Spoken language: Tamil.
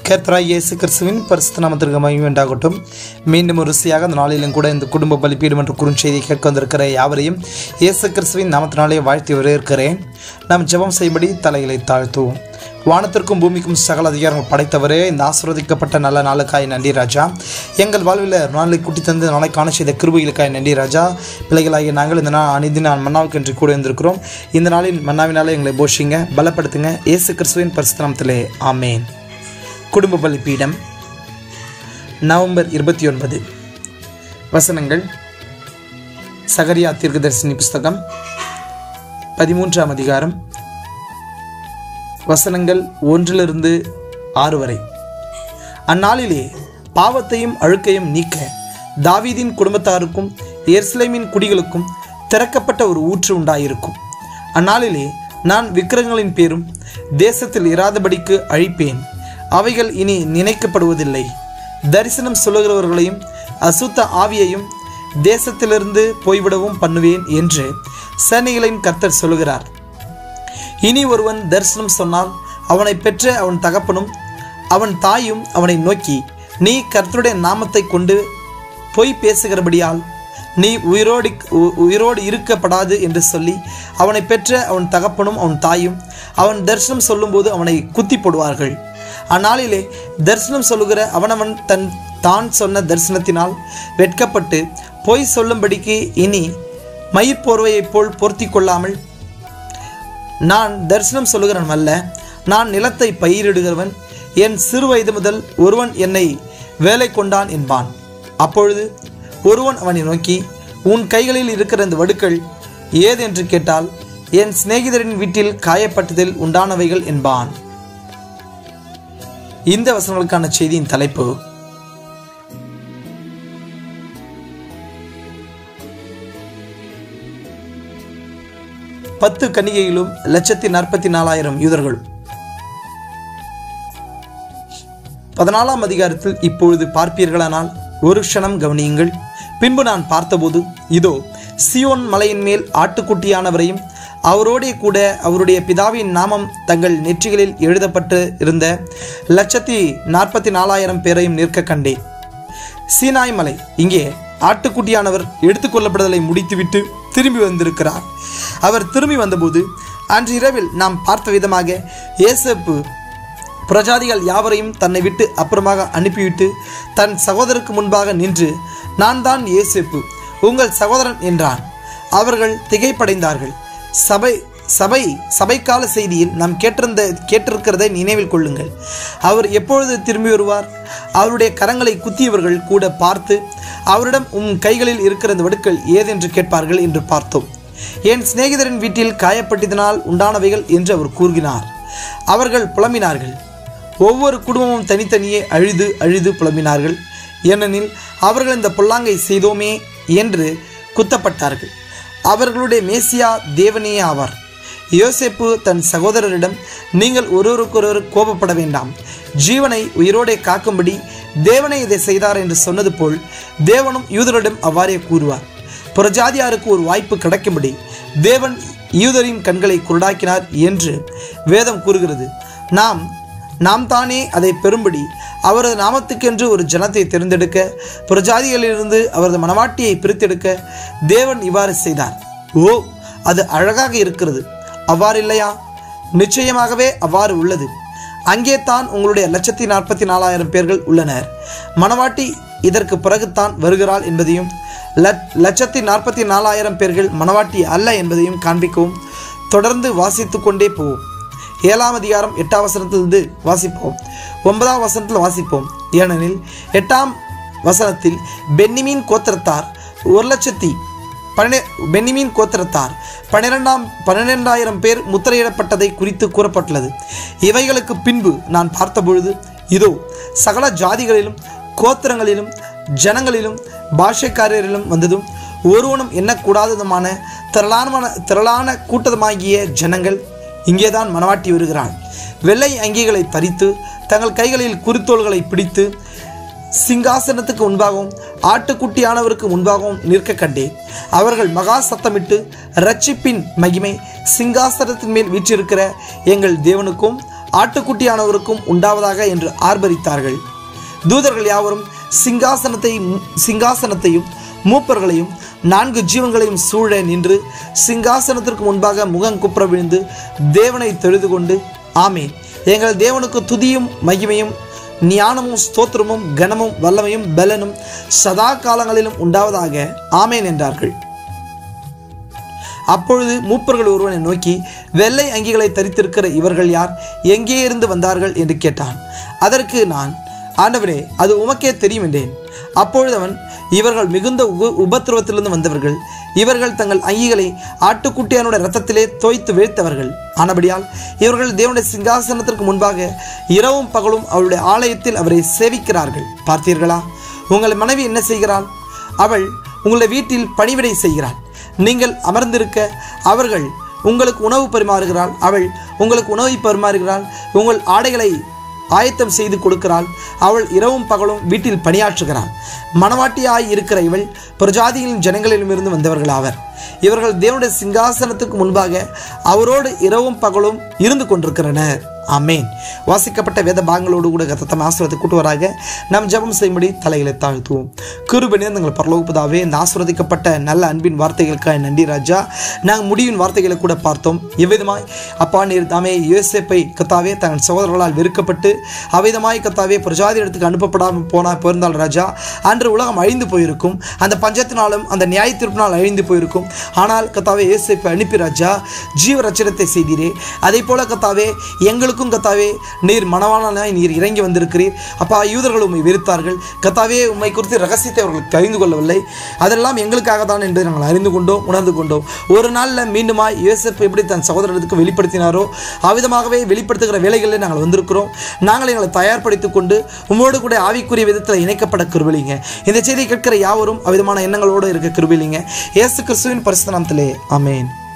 கர்த்தராய் இயேசு கிறிஸ்துவின் பரிசுத்த நாமத்திற்கு மகிமை உண்டாகட்டும் மீண்டும் ஒரு ருசியாக அந்த நாளிலும் கூட இந்த குடும்ப பலிப்பீடும் என்ற குறுஞ்செய்தியை கேட்க வந்திருக்கிற யாவரையும் இயேசு கிறிஸ்துவின் நாமத்தினாலே வாழ்த்தி வரவேற்கிறேன் நாம் ஜெபம் செய்யும்படி தலைகளை தாழ்த்துவோம் வானத்திற்கும் பூமிக்கும் சகல அதிகாரங்கள் படைத்தவரே இந்த ஆசிர்வதிக்கப்பட்ட நல்ல நாளுக்காய் நன்றி ராஜா எங்கள் வாழ்வில் ஒரு நாளை கூட்டி தந்து நாளை காண செய்த கிருபைகளுக்காய் நன்றி ராஜா பிள்ளைகளாகிய நாங்கள் இந்த நாள் அணிந்து நான் மன்னாவுக்கு என்று கூட இருந்திருக்கிறோம் இந்த நாளில் மன்னாவினாலே எங்களை போஷிங்க பலப்படுத்துங்க இயேசு கிறிஸ்துவின் பரிசுத்தனத்திலே ஆமேன் குடும்ப பலிப்பீடம் நவம்பர் இருபத்தி ஒன்பது வசனங்கள் சகரியா தீர்க்கதரிசினி புஸ்தகம் பதிமூன்றாம் அதிகாரம் வசனங்கள் ஒன்றிலிருந்து ஆறு வரை அந்நாளிலே பாவத்தையும் அழுக்கையும் நீக்க தாவீதின் குடும்பத்தாருக்கும் எர்ஸ்லேமின் குடிகளுக்கும் திறக்கப்பட்ட ஒரு ஊற்று உண்டாயிருக்கும் அந்நாளிலே நான் விக்கிரகங்களின் பேரும் தேசத்தில் இராதபடிக்கு அழிப்பேன் அவைகள் இனி நினைக்கப்படுவதில்லை தரிசனம் சொல்லுகிறவர்களையும் அசுத்த ஆவியையும் தேசத்திலிருந்து போய்விடவும் பண்ணுவேன் என்று சேனைகளின் கர்த்தர் சொல்லுகிறார் இனி ஒருவன் தரிசனம் சொன்னால் அவனை பெற்ற அவன் தகப்பனும் அவன் தாயும் அவனை நோக்கி நீ கர்த்தருடைய நாமத்தை கொண்டு பொய் பேசுகிறபடியால் நீ உயிரோடு உ- உயிரோடு இருக்கப்படாது என்று சொல்லி அவனை பெற்ற அவன் தகப்பனும் அவன் தாயும் அவன் தரிசனம் சொல்லும்போது அவனை குத்தி போடுவார்கள் அந்நாளிலே தரிசனம் சொல்லுகிற அவனவன் தன் தான் சொன்ன தரிசனத்தினால் வெட்கப்பட்டு பொய் சொல்லும்படிக்கு இனி மயிர் போர்வையைப் போல் பொருத்தி கொள்ளாமல் நான் தரிசனம் சொல்லுகிறவன் அல்ல நான் நிலத்தை பயிரிடுகிறவன் என் சிறு வயது முதல் ஒருவன் என்னை வேலை கொண்டான் என்பான் அப்பொழுது ஒருவன் அவனை நோக்கி உன் கைகளில் இருக்கிற இந்த வடுக்கள் ஏது என்று கேட்டால் என் சிநேகிதரின் வீட்டில் காயப்பட்டதில் உண்டானவைகள் என்பான் இந்த வசனங்களுக்கான செய்தியின் தலைப்பு பத்து கன்னிகைகளும் லட்சத்தி நாற்பத்தி நாலாயிரம் யூதர்களும் பதினாலாம் அதிகாரத்தில் இப்பொழுது பார்ப்பீர்களானால் ஒரு க்ஷணம் கவனியுங்கள் பின்பு நான் பார்த்தபோது இதோ சியோன் மலையின் மேல் ஆட்டுக்குட்டியானவரையும் அவரோடே கூட அவருடைய பிதாவின் நாமம் தங்கள் நெற்றிகளில் எழுதப்பட்டு இருந்த லட்சத்தி நாற்பத்தி நாலாயிரம் பேரையும் நிற்க கண்டேன் சீனாய் மலை இங்கே ஆட்டுக்குட்டியானவர் எடுத்துக்கொள்ளப்படுதலை முடித்துவிட்டு திரும்பி வந்திருக்கிறார் அவர் திரும்பி வந்தபோது அன்று இரவில் நாம் பார்த்த விதமாக ஏசப்பு பிரஜாதிகள் யாவரையும் தன்னை விட்டு அப்புறமாக அனுப்பிவிட்டு தன் சகோதரருக்கு முன்பாக நின்று நான் தான் ஏசேப்பு உங்கள் சகோதரன் என்றான் அவர்கள் திகைப்படைந்தார்கள் சபை சபை சபைக்கால செய்தியில் நாம் கேட்டிருந்த கேட்டிருக்கிறதை நினைவில் கொள்ளுங்கள் அவர் எப்பொழுது திரும்பி வருவார் அவருடைய கரங்களை குத்தியவர்கள் கூட பார்த்து அவரிடம் உம் கைகளில் இருக்கிற இந்த வடுக்கள் ஏதென்று கேட்பார்கள் என்று பார்த்தோம் என் சிநேகிதரின் வீட்டில் காயப்பட்டதனால் உண்டானவைகள் என்று அவர் கூறுகிறார் அவர்கள் புலம்பினார்கள் ஒவ்வொரு குடும்பமும் தனித்தனியே அழுது அழுது புலம்பினார்கள் ஏனெனில் அவர்கள் இந்த பொல்லாங்கை செய்தோமே என்று குத்தப்பட்டார்கள் அவர்களுடைய மேசியா தேவனே ஆவார் யோசேப்பு தன் சகோதரரிடம் நீங்கள் ஒருவருக்கொருவர் கோபப்பட வேண்டாம் ஜீவனை உயிரோடே காக்கும்படி தேவனை இதை செய்தார் என்று சொன்னது போல் தேவனும் யூதரிடம் அவ்வாறே கூறுவார் புறஜாதியாருக்கு ஒரு வாய்ப்பு கிடைக்கும்படி தேவன் யூதரின் கண்களை குருடாக்கினார் என்று வேதம் கூறுகிறது நாம் நாம் தானே அதை பெறும்படி அவரது நாமத்துக்கென்று ஒரு ஜனத்தை தேர்ந்தெடுக்க புறஜாதிகளிலிருந்து அவரது மனவாட்டியை பிரித்தெடுக்க தேவன் இவ்வாறு செய்தார் ஓ அது அழகாக இருக்கிறது அவ்வாறு இல்லையா நிச்சயமாகவே அவ்வாறு உள்ளது அங்கே தான் உங்களுடைய லட்சத்தி நாற்பத்தி நாலாயிரம் பேர்கள் உள்ளனர் மணவாட்டி இதற்கு பிறகுதான் வருகிறாள் என்பதையும் லட்- லட்சத்தி நாற்பத்தி நாலாயிரம் பேர்கள் மணவாட்டி அல்ல என்பதையும் காண்பிக்கவும் தொடர்ந்து வாசித்து கொண்டே போவோம் ஏழாம் அதிகாரம் எட்டாம் வசனத்திலிருந்து வாசிப்போம் ஒன்பதாம் வசனத்தில் வாசிப்போம் ஏனெனில் எட்டாம் வசனத்தில் பென்னிமீன் கோத்திரத்தார் ஒரு லட்சத்தி பன்னெ பென்னிமீன் கோத்திரத்தார் பன்னிரெண்டாம் பன்னிரெண்டாயிரம் பேர் முத்திரையிடப்பட்டதை குறித்து கூறப்பட்டுள்ளது இவைகளுக்கு பின்பு நான் பார்த்தபொழுது இதோ சகல ஜாதிகளிலும் கோத்திரங்களிலும் ஜனங்களிலும் பாஷைக்காரரிலும் வந்ததும் ஒருவனும் எண்ணக்கூடாததுமான திரளான திரளான கூட்டமாகிய ஜனங்கள் இங்கேதான் மணவாட்டி வருகிறாள் வெள்ளை அங்கிகளை தரித்து தங்கள் கைகளில் குறித்தோள்களை பிடித்து சிங்காசனத்துக்கு முன்பாகவும் ஆட்டுக்குட்டியானவருக்கு முன்பாகவும் நிற்க கண்டேன் அவர்கள் மகா சத்தமிட்டு ரட்சிப்பின் மகிமை சிங்காசனத்தின் மேல் வீற்றிருக்கிற எங்கள் தேவனுக்கும் ஆட்டுக்குட்டியானவருக்கும் உண்டாவதாக என்று ஆர்ப்பரித்தார்கள் தூதர்கள் யாவரும் சிங்காசனத்தையும் சிங்காசனத்தையும் மூப்பர்களையும் நான்கு ஜீவன்களையும் சூழ நின்று சிங்காசனத்திற்கு முன்பாக முகம் குப்புற விழுந்து தேவனை தொழுது கொண்டு ஆமேன் எங்கள் தேவனுக்கு துதியும் மகிமையும் ஞானமும் ஸ்தோத்திரமும் கனமும் வல்லமையும் பலனும் சதா காலங்களிலும் உண்டாவதாக ஆமேன் என்றார்கள் அப்பொழுது மூப்பர்கள் ஒருவனை நோக்கி வெள்ளை அங்கிகளை தரித்திருக்கிற இவர்கள் யார் எங்கே இருந்து வந்தார்கள் என்று கேட்டான் அதற்கு நான் ஆண்டவரே அது உமக்கே தெரியும் என்றேன் அப்பொழுது அவன் இவர்கள் மிகுந்த உப உபத்திரவத்திலிருந்து வந்தவர்கள் இவர்கள் தங்கள் அங்கிகளை ஆட்டுக்குட்டியானுடைய ரத்தத்திலே தோய்த்து வீழ்த்தவர்கள் ஆனபடியால் இவர்கள் தேவனுடைய சிங்காசனத்திற்கு முன்பாக இரவும் பகலும் அவருடைய ஆலயத்தில் அவரை சேவிக்கிறார்கள் பார்த்தீர்களா உங்கள் மனைவி என்ன செய்கிறாள் அவள் உங்களுடைய வீட்டில் பணிவிடை செய்கிறாள் நீங்கள் அமர்ந்திருக்க அவர்கள் உங்களுக்கு உணவு பரிமாறுகிறாள் அவள் உங்களுக்கு உணவை பரிமாறுகிறாள் உங்கள் ஆடைகளை ஆயத்தம் செய்து கொடுக்கிறாள் அவள் இரவும் பகலும் வீட்டில் பணியாற்றுகிறாள் மணவாட்டியாய் இருக்கிற இவள் பிரஜாதிகளின் ஜனங்களிலுமிருந்து வந்தவர்கள் ஆவர் இவர்கள் தேவனுடைய சிங்காசனத்துக்கு முன்பாக அவரோடு இரவும் பகலும் இருந்து கொண்டிருக்கிறனர் ஆமேன் வாசிக்கப்பட்ட வேத பாகங்களோடு கூட கத்தத்தம் ஆசிரத்தை கூட்டுவராக நாம் ஜெபம் செய்யும்படி தலைகளை தாழ்த்துவோம் கிருபணியர் எங்கள் பரலோகப்பதாவே இந்த ஆசிர்வதிக்கப்பட்ட நல்ல அன்பின் வார்த்தைகளுக்காக நன்றி ராஜா நாங்கள் முடிவின் வார்த்தைகளை கூட பார்த்தோம் எவ்விதமாய் அப்பா நீர் தாமே யோசேப்பை கத்தாவே தங்கள் சகோதரர்களால் வெறுக்கப்பட்டு அவ்விதமாய் கத்தாவே பிரஜாதி இடத்துக்கு அனுப்பப்படாமல் போனா போயிருந்தால் ராஜா அன்று உலகம் அழிந்து போயிருக்கும் அந்த பஞ்சத்தினாலும் அந்த நியாய தீர்ப்பினால் அழிந்து போயிருக்கும் ஆனால் கத்தாவே யோசேப்பை அனுப்பி ராஜா ஜீவ ரச்சனத்தை செய்தீரே அதே போல கத்தாவே எங்களுக்கும் கத்தாவே நீர் மனவாளனாய் நீர் இறங்கி வந்திருக்கிறீர் அப்பா யூதர்கள் உண்மை வெறுத்தார்கள் கத்தாவே உண்மை குறித்து ரகசியத்தை அவர்கள் அறிந்து கொள்ளவில்லை அதெல்லாம் எங்களுக்காக தான் என்பதை நாங்கள் அறிந்து கொண்டோம் உணர்ந்து கொண்டோம் ஒரு நாளில் மீண்டுமாய் யோசேப்பு எப்படி தன் சகோதரத்துக்கு வெளிப்படுத்தினாரோ அவ்விதமாகவே வெளிப்படுத்துகிற வேலைகளில் நாங்கள் வந்திருக்கிறோம் நாங்கள் எங்களை தயார்படுத்திக் கொண்டு உங்களோடு கூட ஆவிக்குரிய விதத்தில் இணைக்கப்பட கிருபலிங்க இந்த செய்தியை கேட்கிற யாவரும் அவ்விதமான எண்ணங்களோடு இருக்க கிருபலிங்க இயேசு கிறிஸ்துவின் பரிசுத்த நாமத்திலே ஆமென்